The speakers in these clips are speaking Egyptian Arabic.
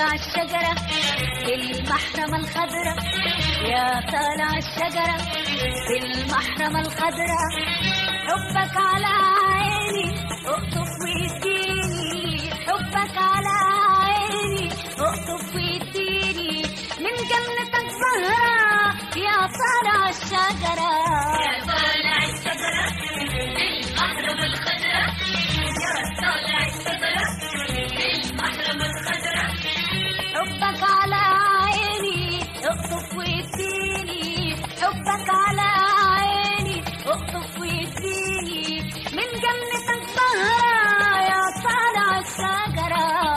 طالع الشجرة في المحرمة الخضراء يا طالع الشجرة في المحرمة الخضراء حبك على عيني اقطف ويديني حبك على عيني اقطف ويديني من جنتك زهرة يا طالع الشجرة يا طالع الشجرة المحرمة الخضراء يا طالع الشجرة المحرمة الخضراء حبك على عيني اقطف ويديني حبك على عيني اقطف ويديني من جنتك زهرة يا طالع الشجرة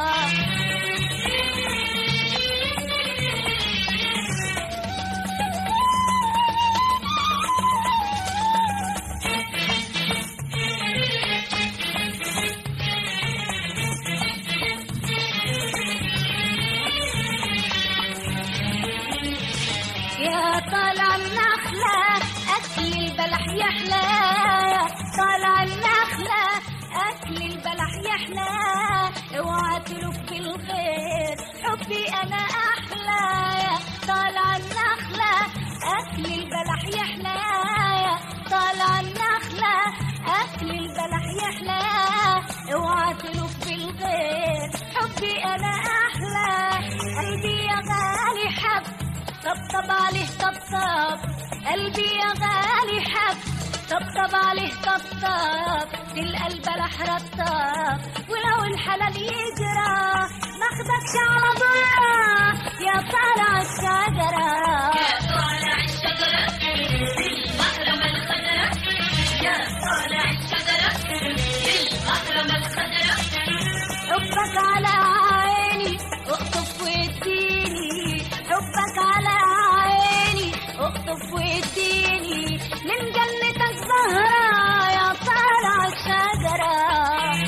يا طالع النخلة أكل البلح يحلى يا طالع النخلة أكل البلح يحلى اوعى تلف بالخير حبي أنا أحلى يا طالع النخلة أكل البلح يحلى يا طالع النخلة أكل البلح يحلى اوعى تلف بالغير حبي أنا أحلى قلبي يا غالي حب طبطب عليه طبطب قلبي يا غالي حب طبطب عليه طبطب تلقى البلح رطب ولو الحلال يجرى ماخدكش على ضرة يا طالع الشجرة يا طالع الشجرة المحرمة الخضراء يا طالع الشجرة المحرمة الخضراء حبك على عيني اقطف واديني حبك على عيني اقطف واديني من جنتك زهرة يا طالع الشجرة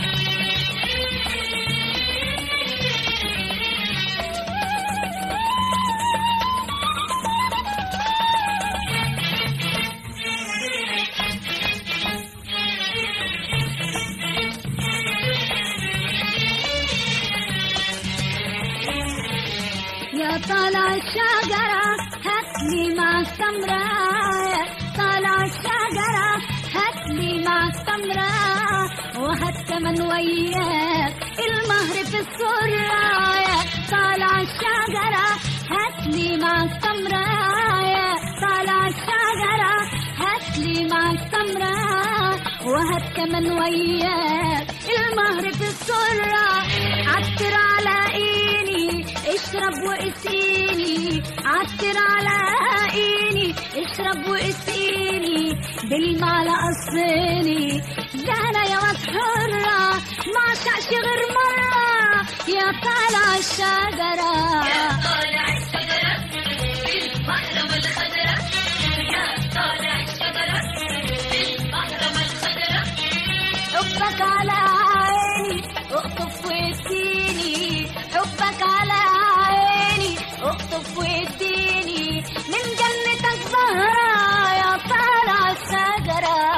يا طالع الشجرة هاتلي مع السمرة يا طالع الشجرة هاتلي مع السمرة وهات كمان وياك المهر في السرة يا طالع الشجرة هاتلي مع السمرة يا طالع الشجرة هاتلي مع السمرة وهات كمان وياك المهر في السرة عطر على ايني اشرب واسقيني عطر على ايني اشرب واسقيني بالمعلقة الصيني ده انا يا واد حرة ما عشقش غير مرة يا طالع الشجرة يا طالع الشجرة المحرمة الخضراء يا طالع الشجرة المحرمة الخضراء حبك على عيني اقطف واديني حبك على عيني اقطف واديني من جنتك زهرة يا طالع الشجرة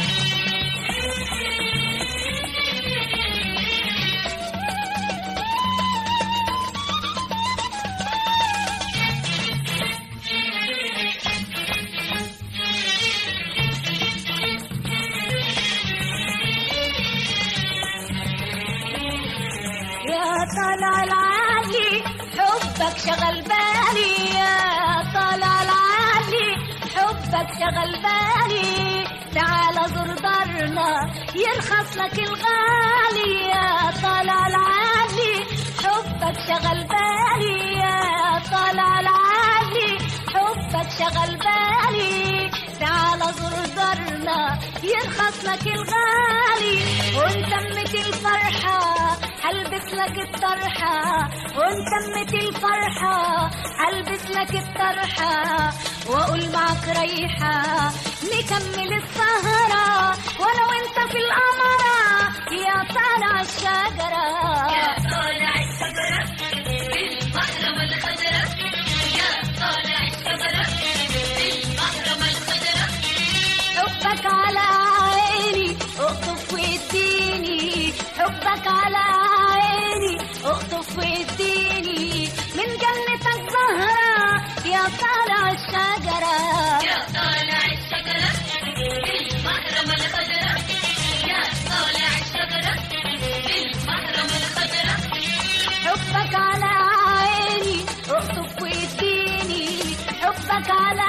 يا طالع العالي حبك شغل بالي يا طالع العالي حبك شغل بالي تعال زور دارنا يرخص لك الغالي يا طالع العالي حبك شغل بالي يا طالع العالي حبك شغل بالي تعال زور دارنا يرخص لك الغالي وانتمت الفرحة هلبس لك الطرحة وانتمت الفرحة هلبس لك الطرحة واقول معك ريحة نكمل السهرة وانا وانت في القمرة يا طالع الشجرة يا طالع الشجرة المحرمة الخضراء يا طالع الشجرة المحرمة الخضراء حبك على عيني اقطف واديني حبك على عيني اقطف واديني حبك على